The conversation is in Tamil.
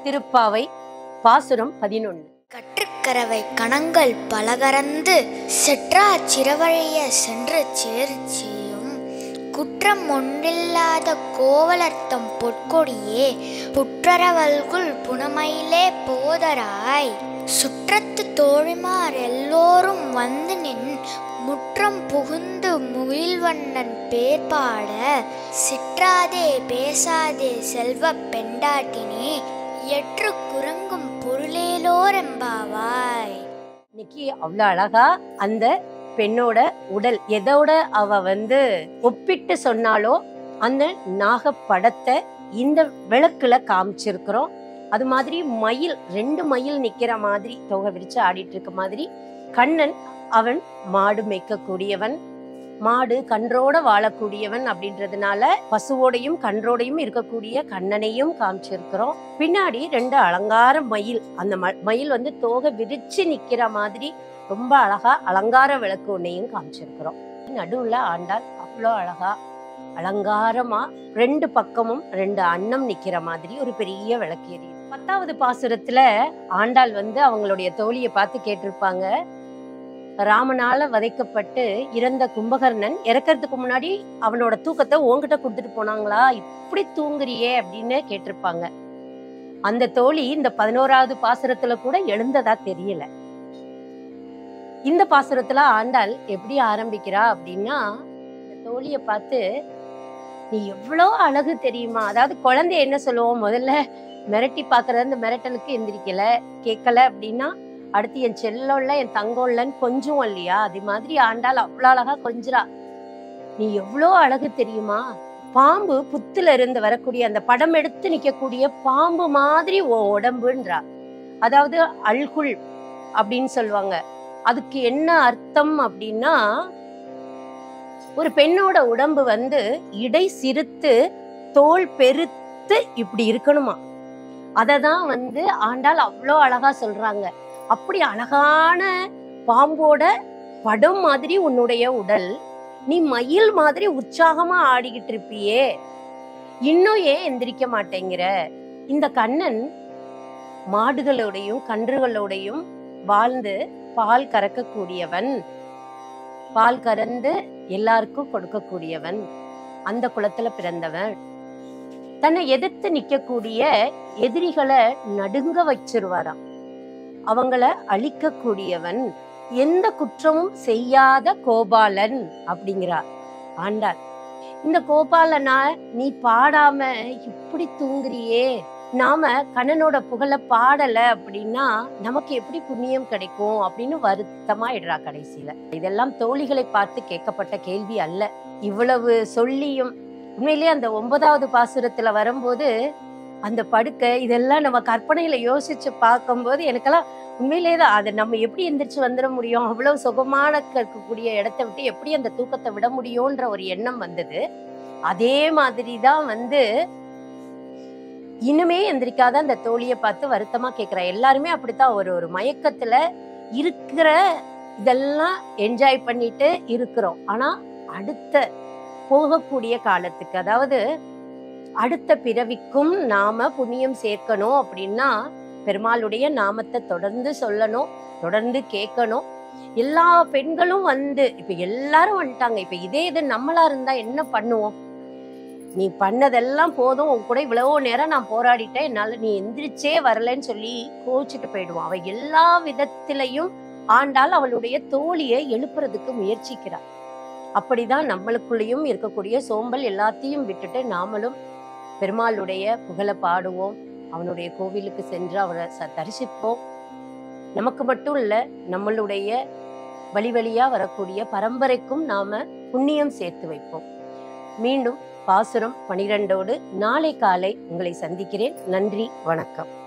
திருப்பாவை பாசுரம் பதினொன்னு கற்றுக்கரவை கணங்கள் பலகரந்து செற்றா சிறவழிய சென்று சேர் செய்யும் குற்றம் ஒன்றில்லாத கோவலர்த்தம் பொற்கொடியே புற்றரவல்குள் புனமையிலே போதராய் சுற்றத்து தோழிமார் எல்லோரும் வந்து நின் முற்றம் புகுந்து முகில்வண்ணன் பேர் பாட சிற்றாதே பேசாதே செல்வ பெண்டாட்டினே எற்று குரங்கும் பொருளேலோரெம்பாவாய் இன்னைக்கு அவ்வளவு அழகா அந்த பெண்ணோட உடல் எதோட அவ வந்து ஒப்பிட்டு சொன்னாலோ அந்த நாக படத்தை இந்த விளக்குல காமிச்சிருக்கிறோம் அது மாதிரி மயில் ரெண்டு மயில் நிக்கிற மாதிரி தொகை விரிச்சு ஆடிட்டு இருக்க மாதிரி கண்ணன் அவன் மாடு மேய்க்கக்கூடியவன் மாடு கன்றோட வாழக்கூடியவன் அப்படின்றதுனால பசுவோடையும் கன்றோடையும் இருக்கக்கூடிய கண்ணனையும் காமிச்சிருக்கிறோம் பின்னாடி ரெண்டு அலங்கார மயில் அந்த ம- மயில் வந்து தோகை விரிச்சு நிக்கிற மாதிரி ரொம்ப அழகா அலங்கார விளக்கு ஒன்னையும் காமிச்சிருக்கிறோம் நடுவுல ஆண்டாள் அவ்வளோ அழகா அலங்காரமா ரெண்டு பக்கமும் ரெண்டு அன்னம் நிக்கிற மாதிரி ஒரு பெரிய விளக்கு எரியுது பத்தாவது பாசுரத்துல ஆண்டாள் வந்து அவங்களுடைய தோழியை பார்த்து கேட்டிருப்பாங்க ராமனால வதைக்கப்பட்டு இறந்த கும்பகர்ணன் இறக்கறதுக்கு முன்னாடி அவனோட தூக்கத்தை உன்கிட்ட கொடுத்துட்டு போனாங்களா இப்படி தூங்குறியே அப்படின்னு கேட்டிருப்பாங்க அந்த தோழி இந்த பதினோராவது பாசுரத்துல கூட எழுந்ததா தெரியல இந்த பாசுரத்துல ஆண்டாள் எப்படி ஆரம்பிக்கிறா அப்படின்னா இந்த தோழிய பார்த்து நீ எவ்வளோ அழகு தெரியுமா அதாவது குழந்தை என்ன சொல்லுவோம் முதல்ல மிரட்டி பாக்குறது அந்த மிரட்டலுக்கு எந்திரிக்கல கேட்கல அப்படின்னா அடுத்து என் செல்லோல்ல என் தங்கோல்லன்னு கொஞ்சம் இல்லையா அது மாதிரி ஆண்டாள் அவ்வளோ அழகா கொஞ்சிரா நீ எவ்வளோ அழகு தெரியுமா பாம்பு புத்துல இருந்து வரக்கூடிய அந்த படம் எடுத்து நிக்கக்கூடிய பாம்பு மாதிரி உன் உடம்புன்றா அதாவது அல்குல் அப்படின்னு சொல்லுவாங்க அதுக்கு என்ன அர்த்தம் அப்படின்னா ஒரு பெண்ணோட உடம்பு வந்து இடை சிறுத்து தோல் பெருத்து இப்படி இருக்கணுமா அதை தான் வந்து ஆண்டாள் அவ்வளோ அழகா சொல்றாங்க அப்படி அழகான பாம்போட படம் மாதிரி உன்னுடைய உடல் நீ மயில் மாதிரி உற்சாகமா ஆடிக்கிட்டு இருப்பியே இன்னும் ஏன் எந்திரிக்க மாட்டேங்கிற இந்த கண்ணன் மாடுகளோடையும் கன்றுகளோடையும் வாழ்ந்து பால் கறக்கக்கூடியவன் பால் கறந்து எல்லாருக்கும் கொடுக்கக்கூடியவன் அந்த குலத்துல பிறந்தவன் தன்னை எதிர்த்து நிக்கக்கூடிய எதிரிகளை நடுங்க வச்சிருவாராம் அவங்கள அழிக்கக்கூடியவன் எந்த குற்றமும் செய்யாத கோபாலன் அப்படிங்கிறார் ஆண்டாள் இந்த கோபாலனா நீ பாடாம இப்படி தூங்குறியே நாம கண்ணனோட புகழ பாடல அப்படின்னா நமக்கு எப்படி புண்ணியம் கிடைக்கும் அப்படின்னு வருத்தமாயிடுறா கடைசியில இதெல்லாம் தோழிகளை பார்த்து கேட்கப்பட்ட கேள்வி அல்ல இவ்வளவு சொல்லியும் உண்மையிலேயே அந்த ஒன்பதாவது பாசுரத்துல வரும்போது அந்த படுக்கை இதெல்லாம் நம்ம கற்பனையில யோசிச்சு பார்க்கும்போது எனக்கெல்லாம் உண்மையிலே தான் அதை நம்ம எப்படி எந்திரிச்சு வந்துட முடியும் அவ்வளவு சுகமான இருக்கக்கூடிய இடத்த விட்டு எப்படி அந்த தூக்கத்தை விட முடியும்ன்ற ஒரு எண்ணம் வந்தது அதே மாதிரி தான் வந்து இன்னுமே எந்திரிக்காத அந்த தோழியை பார்த்து வருத்தமா கேட்கிற எல்லாருமே அப்படித்தான் ஒரு ஒரு மயக்கத்துல இருக்கிற இதெல்லாம் என்ஜாய் பண்ணிட்டு இருக்கிறோம் ஆனா அடுத்த போகக்கூடிய காலத்துக்கு அதாவது அடுத்த பிறவிக்கும் நாம புண்ணியம் சேர்க்கணும் அப்படின்னா பெருமாளுடைய நாமத்தை தொடர்ந்து சொல்லணும் தொடர்ந்து கேட்கணும் எல்லா பெண்களும் வந்து இப்ப எல்லாரும் வந்துட்டாங்க இப்ப இதே இது நம்மளா இருந்தா என்ன பண்ணுவோம் நீ பண்ணதெல்லாம் போதும் உன் கூட இவ்வளவோ நேரம் நான் போராடிட்டேன் என்னால நீ எந்திரிச்சே வரலன்னு சொல்லி கோச்சிட்டு போயிடுவான் அவ எல்லா விதத்திலையும் ஆண்டாள் அவளுடைய தோழியை எழுப்புறதுக்கு முயற்சிக்கிறாள் அப்படிதான் நம்மளுக்குள்ளேயும் இருக்கக்கூடிய சோம்பல் எல்லாத்தையும் விட்டுட்டு நாமளும் பெருமாளுடைய புகழை பாடுவோம் அவனுடைய கோவிலுக்கு சென்று அவரை ச- தரிசிப்போம் நமக்கு மட்டும் இல்ல நம்மளுடைய வழி வழியா வரக்கூடிய பரம்பரைக்கும் நாம புண்ணியம் சேர்த்து வைப்போம் மீண்டும் பாசுரம் பனிரெண்டோடு நாளை காலை உங்களை சந்திக்கிறேன் நன்றி வணக்கம்